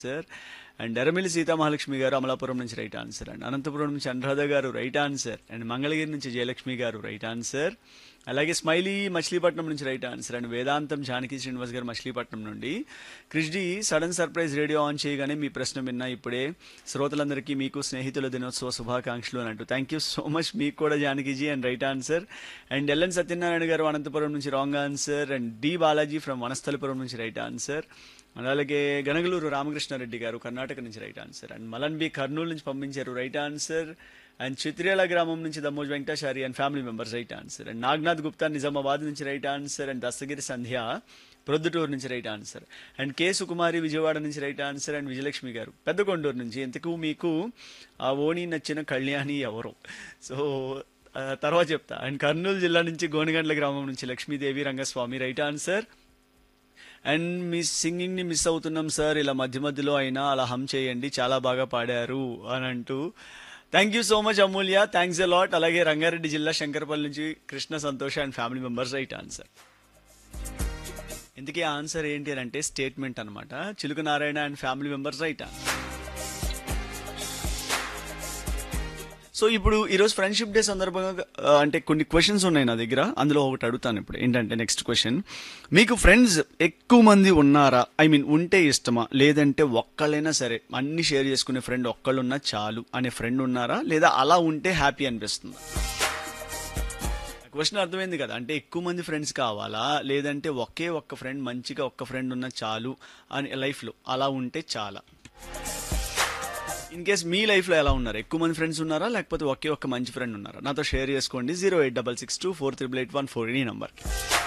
answer and Erramilli Sitamahalakshmi గారు అమలాపురం నుంచి right answer and Anantapuram నుంచి అనురాధ గారు రైట్ ఆన్సర్ అండ్ మంగళగిరి నుంచి జయలక్ష్మి గారు రైట్ ఆన్సర్ అలాగే స్మైలీ మచిలీపట్నం నుంచి రైట్ ఆన్సర్ అండ్ వేదాంతం జానకి శ్రీనివాస్ గారు మచిలీపట్నం నుండి క్రిష్డి సడన్ సర్ప్రైజ్ రేడియో ఆన్ చేయగానే మీ ప్రశ్న విన్నా ఇప్పుడే శ్రోతలందరికీ మీకు స్నేహితుల దినోత్సవ శుభాకాంక్షలు అని అంటూ థ్యాంక్ యూ సో మచ్ మీకు కూడా Janakiji and right answer and LN Satyanarayana garu Anantapuram నుంచి wrong answer and D Balaji from Vanasthalipuram నుంచి రైట్ ఆన్సర్ అండ్ అలాగే గనగలూరు రామకృష్ణారెడ్డి గారు కర్ణాటక నుంచి right answer and Malan B Kurnool నుంచి పంపించారు రైట్ ఆన్సర్ అండ్ చిత్రేల గ్రామం నుంచి Dammoj Venkatachari and family members right answer and Nagnath Gupta Nizamabad నుంచి right answer and Dastagiri Sandhya Proddatur నుంచి right answer and K Sukumari Vijayawada నుంచి రైట్ ఆన్సర్ అండ్ విజయలక్ష్మి గారు పెద్దకొండూరు నుంచి ఇంతకు మీకు ఆ ఓణి నచ్చిన కళ్యాణి ఎవరు సో ఆ, తర్వాత చెప్తా అండ్ కర్నూలు జిల్లా నుంచి గోనిగండ్ల గ్రామం నుంచి Lakshmidevi Rangaswamy right answer and మీ సింగింగ్ ని మిస్ అవుతున్నాం సార్ ఇలా మధ్య మధ్యలో అయినా అలా హమ్ చేయండి చాలా బాగా పాడారు అని అంటూ thank you so much Amulya thanks a lot అలాగే రంగారెడ్డి జిల్లా శంకరపల్లి నుంచి Krishna Santosh and family members right answer ఇంతకీ ఆన్సర్ ఏంటి అని అంటే స్టేట్మెంట్ అనమాట Chiluka Narayana and family members right answer so ఇప్పుడు ఈరోజు ఫ్రెండ్షిప్ డే సందర్భంగా ఆ, అంటే కొన్ని క్వశ్చన్స్ ఉన్నాయి నా దగ్గర అందులో ఒకటి అడుగుతాను ఇప్పుడు ఏంటంటే నెక్స్ట్ క్వశ్చన్ మీకు ఫ్రెండ్స్ ఎక్కువ మంది ఉన్నారా ఐ మీన్ ఉంటే ఇష్టమా లేదంటే ఒక్కళ్ళైనా సరే అన్ని షేర్ చేసుకునే ఫ్రెండ్ ఒక్కళ్ళు ఉన్నా చాలు అనే ఫ్రెండ్ ఉన్నారా లేదా అలా ఉంటే హ్యాపీ అనిపిస్తుందా క్వశ్చన్ అర్థమైంది కదా అంటే ఎక్కువ మంది ఫ్రెండ్స్ కావాలా లేదంటే ఒకే ఒక్క ఫ్రెండ్ మంచిగా ఒక్క ఫ్రెండ్ ఉన్న చాలు అని లైఫ్లో అలా ఉంటే చాలా ఇన్ కేస్ మీ లైఫ్లో ఎలా ఉన్నారు ఎక్కువ మంది ఫ్రెండ్స్ ఉన్నారా లేకపోతే ఒకే ఒక్క మంచి ఫ్రెండ్ ఉన్నారా నాతో షేర్ చేసుకోండి zero eight double six two four triple eight one four ఈ నంబర్కి